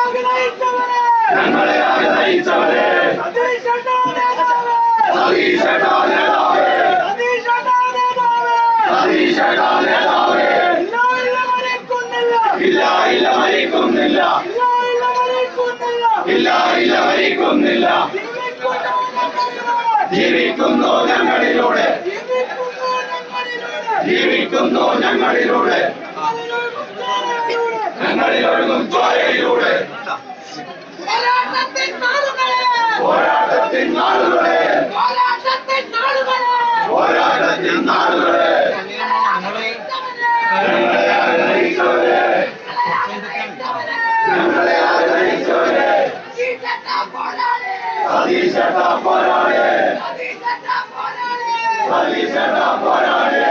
ആകെ നയിച്ചവരെ ഞങ്ങളെ ആകെ നയിച്ചവരെ സതീശണ്ണ നേതാവേ സതീശേട്ടാ നേതാവേ സതീശണ്ണ നേതാവേ സതീശേട്ടാ നേതാവേ ഇല്ല ഇല്ല മരിക്കുന്നില്ല ഇല്ല ഇല്ല മരിക്കുന്നില്ല ഇല്ല ഇല്ല മരിക്കുന്നില്ല ഇല്ല ഇല്ല മരിക്കുന്നില്ല ജീവിക്കുന്നു ഞങ്ങളിലൂടെ ജീവിക്കുന്നു ഞങ്ങളിലൂടെ ജീവിക്കുന്നു ഞങ്ങളിലൂടെ ജീവിക്കുന്നു ഞങ്ങളിലൂടെ ഞങ്ങളിലൂടെ ഞങ്ങളിലൊഴുകും ചോരയിലൂടെ പോരാട്ടത്തിൻ നാളുകളെ പോരാട്ടത്തിൻ നാളുകളെ പോരാട്ടത്തിൻ നാളുകളെ പോരാട്ടത്തിൻ നാളുകളെ ഞങ്ങളെ ആകെ നയിച്ചവരെ ഞങ്ങളെ ആകെ നയിച്ചവരെ സതീശേട്ടാ പോരാളെ സതീശേട്ടാ പോരാളെ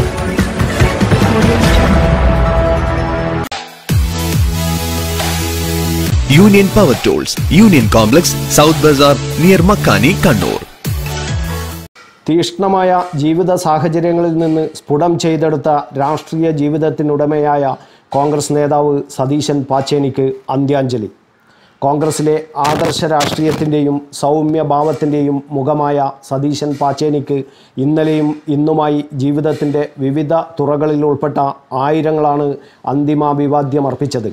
union power tools union complex south bazaar near Makkani Kannur തീക്ഷ്ണമായ ജീവിത സാഹചര്യങ്ങളിൽ നിന്ന് സ്ഫുടം ചെയ്തെടുത്ത രാഷ്ട്രീയ ജീവിതത്തിനുടമയായ കോൺഗ്രസ് നേതാവ് സതീശൻ പാച്ചേനിക്ക് അന്ത്യാഞ്ജലി കോൺഗ്രസിലെ ആദർശ രാഷ്ട്രീയത്തിൻ്റെയും സൗമ്യഭാവത്തിൻ്റെയും മുഖമായ സതീശൻ പാച്ചേനിക്ക് ഇന്നലെയും ഇന്നുമായി ജീവിതത്തിൻ്റെ വിവിധ തുറകളിൽ ഉൾപ്പെട്ട ആയിരങ്ങളാണ് അന്തിമാഭിവാദ്യം അർപ്പിച്ചത്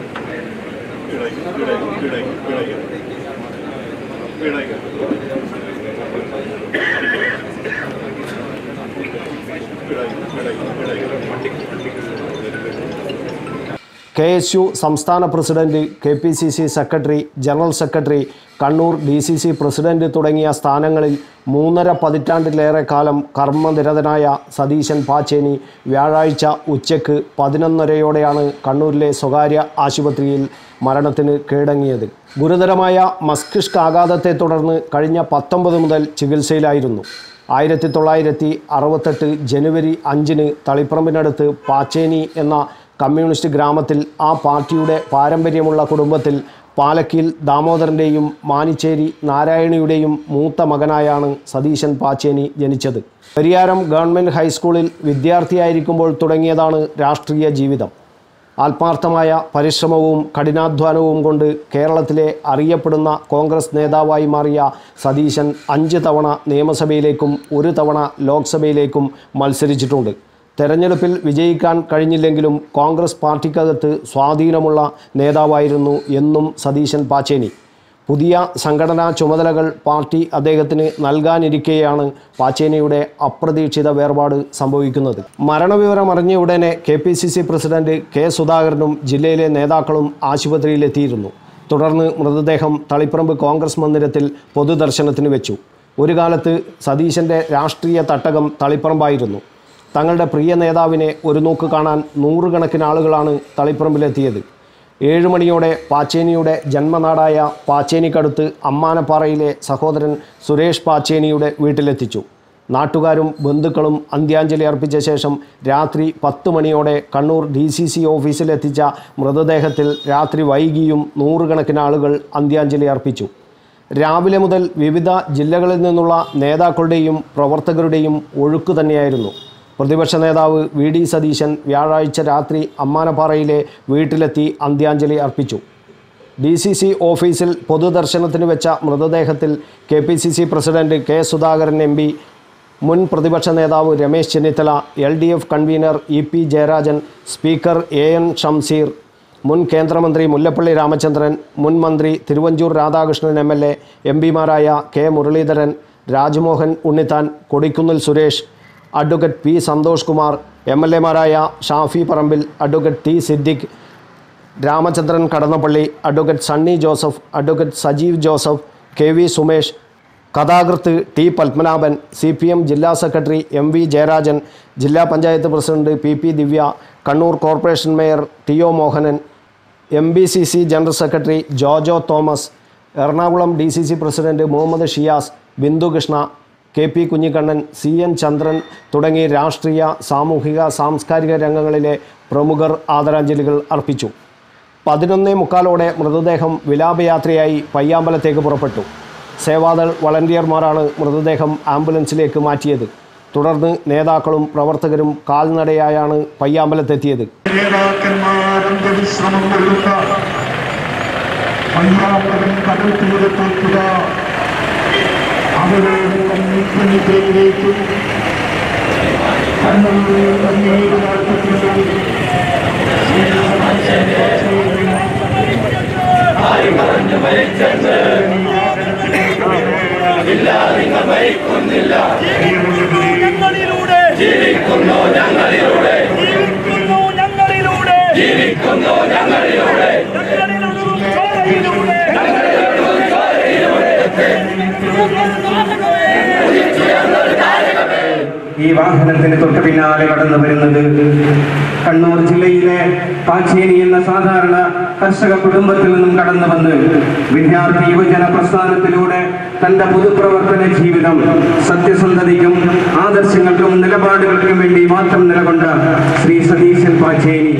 കെ എസ് യു സംസ്ഥാന president K P C C secretary general secretary Kannur D C C president തുടങ്ങിയ സ്ഥാനങ്ങളിൽ മൂന്നര പതിറ്റാണ്ടിലേറെ കാലം കർമ്മനിരതനായ സതീശൻ പാച്ചേനി വ്യാഴാഴ്ച ഉച്ചയ്ക്ക് പതിനൊന്നരയോടെയാണ് കണ്ണൂരിലെ സ്വകാര്യ ആശുപത്രിയിൽ മരണത്തിന് കീഴടങ്ങിയത് ഗുരുതരമായ മസ്തിഷ്കാഘാതത്തെ തുടർന്ന് കഴിഞ്ഞ പത്തൊമ്പത് മുതൽ ചികിത്സയിലായിരുന്നു ആയിരത്തി തൊള്ളായിരത്തി അറുപത്തെട്ട് ജനുവരി അഞ്ചിന് തളിപ്പറമ്പിനടുത്ത് പാച്ചേനി എന്ന കമ്മ്യൂണിസ്റ്റ് ഗ്രാമത്തിൽ ആ പാർട്ടിയുടെ പാരമ്പര്യമുള്ള കുടുംബത്തിൽ പാലക്കിൽ ദാമോദരൻ്റെയും മാനിച്ചേരി നാരായണിയുടെയും മൂത്ത മകനായാണ് സതീശൻ പാച്ചേനി ജനിച്ചത് പരിയാരം ഗവൺമെൻറ് ഹൈസ്കൂളിൽ വിദ്യാർത്ഥിയായിരിക്കുമ്പോൾ തുടങ്ങിയതാണ് രാഷ്ട്രീയ ജീവിതം ആത്മാർത്ഥമായ പരിശ്രമവും കഠിനാധ്വാനവും കൊണ്ട് കേരളത്തിലെ അറിയപ്പെടുന്ന കോൺഗ്രസ് നേതാവായി മാറിയ സതീശൻ അഞ്ച് തവണ നിയമസഭയിലേക്കും ഒരു തവണ ലോക്സഭയിലേക്കും മത്സരിച്ചിട്ടുണ്ട് തെരഞ്ഞെടുപ്പിൽ വിജയിക്കാൻ കഴിഞ്ഞില്ലെങ്കിലും കോൺഗ്രസ് പാർട്ടിക്കകത്ത് സ്വാധീനമുള്ള നേതാവായിരുന്നു എന്നും സതീശൻ പാച്ചേനി പുതിയ സംഘടനാ ചുമതലകൾ പാർട്ടി അദ്ദേഹത്തിന് നൽകാനിരിക്കെയാണ് പാച്ചേനിയുടെ അപ്രതീക്ഷിത വേർപാട് സംഭവിക്കുന്നത് മരണവിവരം അറിഞ്ഞ ഉടനെ K P C C president K സുധാകരനും ജില്ലയിലെ നേതാക്കളും ആശുപത്രിയിലെത്തിയിരുന്നു തുടർന്ന് മൃതദേഹം തളിപ്പറമ്പ് കോൺഗ്രസ് മന്ദിരത്തിൽ പൊതുദർശനത്തിന് വെച്ചു ഒരു കാലത്ത് സതീശൻ്റെ രാഷ്ട്രീയ തട്ടകം തളിപ്പറമ്പായിരുന്നു തങ്ങളുടെ പ്രിയ നേതാവിനെ ഒരു നോക്ക് കാണാൻ നൂറുകണക്കിന് ആളുകളാണ് തളിപ്പറമ്പിലെത്തിയത് ഏഴ് മണിയോടെ പാച്ചേനിയുടെ ജന്മനാടായ പാച്ചേനിക്കടുത്ത് അമ്മാനപ്പാറയിലെ സഹോദരൻ സുരേഷ് പാച്ചേനിയുടെ വീട്ടിലെത്തിച്ചു നാട്ടുകാരും ബന്ധുക്കളും അന്ത്യാഞ്ജലി അർപ്പിച്ച ശേഷം രാത്രി പത്ത് മണിയോടെ കണ്ണൂർ ഡി സി സി ഓഫീസിലെത്തിച്ച മൃതദേഹത്തിൽ രാത്രി വൈകിയും നൂറുകണക്കിന് ആളുകൾ അന്ത്യാഞ്ജലി അർപ്പിച്ചു രാവിലെ മുതൽ വിവിധ ജില്ലകളിൽ നിന്നുള്ള നേതാക്കളുടെയും പ്രവർത്തകരുടെയും ഒഴുക്ക് തന്നെയായിരുന്നു പ്രതിപക്ഷ നേതാവ് വി ഡി സതീശൻ വ്യാഴാഴ്ച രാത്രി അമ്മാനപ്പാറയിലെ വീട്ടിലെത്തി അന്ത്യാഞ്ജലി അർപ്പിച്ചു ഡി സി സി ഓഫീസിൽ പൊതുദർശനത്തിന് വെച്ച മൃതദേഹത്തിൽ K P C C president K Sudhakaran M P മുൻ പ്രതിപക്ഷ നേതാവ് Ramesh Chennithala L D F convener E P Jayarajan speaker A N Shamseer മുൻ കേന്ദ്രമന്ത്രി മുല്ലപ്പള്ളി രാമചന്ദ്രൻ മുൻ മന്ത്രി Thiruvanchoor Radhakrishnan M L A M പിമാരായ K Muraleedharan Rajmohan Unnithan Kodikunnil Suresh advocate P Santhosh Kumar M L എമാരായ Shafi Parambil advocate T Siddique Ramachandran Kadannappally advocate Sunny Joseph advocate Sajeev Joseph K V Sumesh കഥാകൃത്ത് T Padmanabhan C P M ജില്ലാ സെക്രട്ടറി എം വി ജയരാജൻ ജില്ലാ panchayat president P P Divya Kannur corporation mayor T O Mohanan M B C C general secretary Jojo Thomas Ernakulam D C C president Muhammad Shiyas Bindu Krishna K P Kunhikannan C N Chandran തുടങ്ങി രാഷ്ട്രീയ സാമൂഹിക സാംസ്കാരിക രംഗങ്ങളിലെ പ്രമുഖർ ആദരാഞ്ജലികൾ അർപ്പിച്ചു പതിനൊന്നേ മുക്കാലോടെ മൃതദേഹം വിലാപയാത്രയായി പയ്യാമ്പലത്തേക്ക് പുറപ്പെട്ടു സേവാദൾ വളണ്ടിയർമാരാണ് മൃതദേഹം ആംബുലൻസിലേക്ക് മാറ്റിയത് തുടർന്ന് നേതാക്കളും പ്രവർത്തകരും കാൽനടയായാണ് പയ്യാമ്പലത്തെത്തിയത് നേതാക്കന്മാർ അന്ത്യവിശ്രമം കൊള്ളുക പയ്യാമ്പലം കടൽ തീരത്തേക്കുക അവരെ കമ്മിപ്പണിയിലേക്ക് കണ്ണൂരിൽ അങ്ങേര് നടത്തിയിട്ടുള്ള ഞങ്ങളിലൂടെ ജീവിക്കുന്നു ഞങ്ങളിലൂടെ ജീവിക്കുന്നു ഞങ്ങളിലൂടെ ജീവിക്കുന്നു ഞങ്ങളിലൂടെ ഞങ്ങളിലൊഴുകും ചോരയിലൂടെ ഈ വാഹനത്തിന് തൊട്ട് പിന്നാലെ കടന്നു വരുന്നത് കണ്ണൂർ ജില്ലയിലെ പാച്ചേരി എന്ന സാധാരണ കർഷക കുടുംബത്തിൽ നിന്നും കടന്നു വന്ന് വിദ്യാർത്ഥി യുവജന പ്രസ്ഥാനത്തിലൂടെ തന്റെ പൊതുപ്രവർത്തന ജീവിതം സത്യസന്ധതയ്ക്കും ആദർശങ്ങൾക്കും നിലപാടുകൾക്കും വേണ്ടി മാത്രം നിലകൊണ്ട ശ്രീ സതീശൻ പാച്ചേരി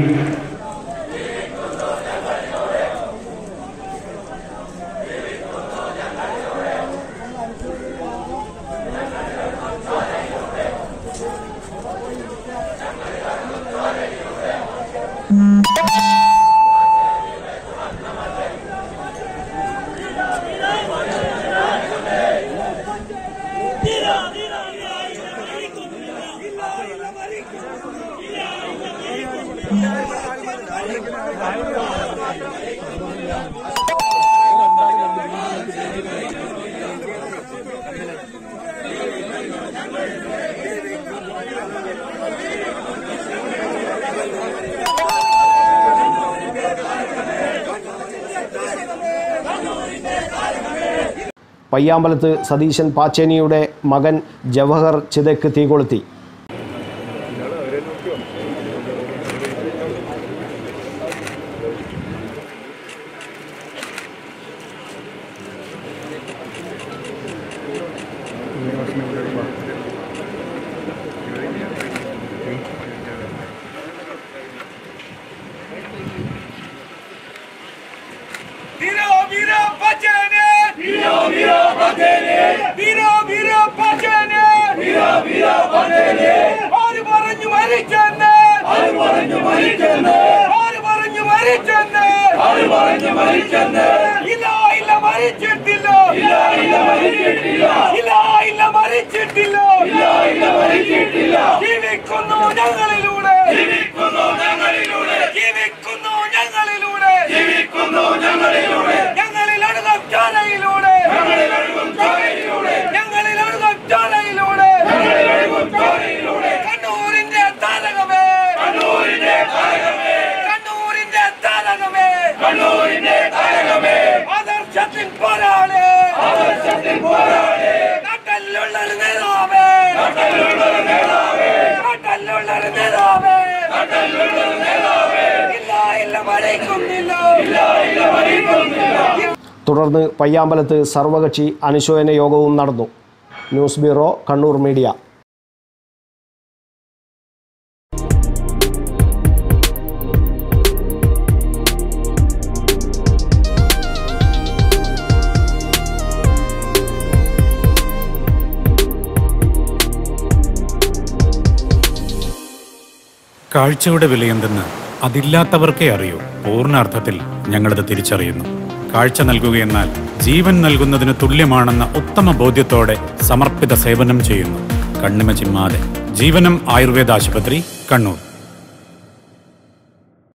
പയ്യാമ്പലത്ത് സതീശൻ പാച്ചേനിയുടെ മകൻ ജവഹർ ചിതയ്ക്ക് തീകൊളുത്തി വീരോ വീരോ പച്ചനെ വീരോ വീരോ പച്ചനെ വീരോ വീരോ പച്ചനെ വീരോ വീരോ പച്ചനെ ആര് പറഞ്ഞു മരിച്ചെന്ന് ആര് പറഞ്ഞു മരിച്ചെന്ന് ആര് പറഞ്ഞു മരിച്ചെന്ന് ആര് പറഞ്ഞു മരിച്ചെന്ന് ഇല്ല ഇല്ല മരിച്ചിട്ടില്ല ഇല്ല ഇല്ല മരിച്ചിട്ടില്ല ഇല്ല ഇല്ല മരിച്ചിട്ടില്ല ഇല്ല ഇല്ല മരിച്ചിട്ടില്ല ജീവിക്കുന്നു ഞങ്ങളിലൂടെ ജീവിക്കുന്നു ഞങ്ങളിലൂടെ ജീവിക്കുന്നു ഞങ്ങളിലൂടെ ജീവിക്കുന്നു ഞങ്ങളിലൂടെ ഞങ്ങളിൽ ഒഴുകും ചോരയിലൂടെ ഞങ്ങളിൽ ഒഴുകും ചോരയിലൂടെ ഞങ്ങളിൽ ഒഴുകും ചോരയിലൂടെ ഞങ്ങളിൽ ഒഴുകും ചോരയിലൂടെ കണ്ണൂരിന്റെ താരകമേ കണ്ണൂരിന്റെ താരകമേ കണ്ണൂരിന്റെ താരകമേ കണ്ണൂരിന്റെ താരകമേ ആദർശത്തിൻ പോരാളി ആദർശത്തിൻ പോരാളി നാട്ടിലുള്ള ഒരു നേതാവേ നാട്ടിലുള്ള ഒരു നേതാവേ നാട്ടിലുള്ള ഒരു നേതാവേ നാട്ടിലുള്ള ഒരു നേതാവേ ഇല്ല ഇല്ല മരിക്കുന്നില്ല ഇല്ല ഇല്ല മരിക്കുന്നില്ല തുടർന്ന് പയ്യാമ്പലത്ത് സർവകക്ഷി അനുശോചന യോഗവും നടന്നു ന്യൂസ് ബ്യൂറോ കണ്ണൂർ മീഡിയ കാഴ്ചയുടെ വിലയെന്തെന്ന് അതില്ലാത്തവർക്കേ അറിയൂ പൂർണ്ണാർത്ഥത്തിൽ ഞങ്ങളത് തിരിച്ചറിയുന്നു കാഴ്ച നൽകുകയെന്നാൽ ജീവൻ നൽകുന്നതിന് തുല്യമാണെന്ന ഉത്തമ ബോധ്യത്തോടെ സമർപ്പിത സേവനം ചെയ്യുന്നു കണ്ണിമ ചിമ്മാതെ ജീവനം ആയുർവേദ ആശുപത്രി കണ്ണൂർ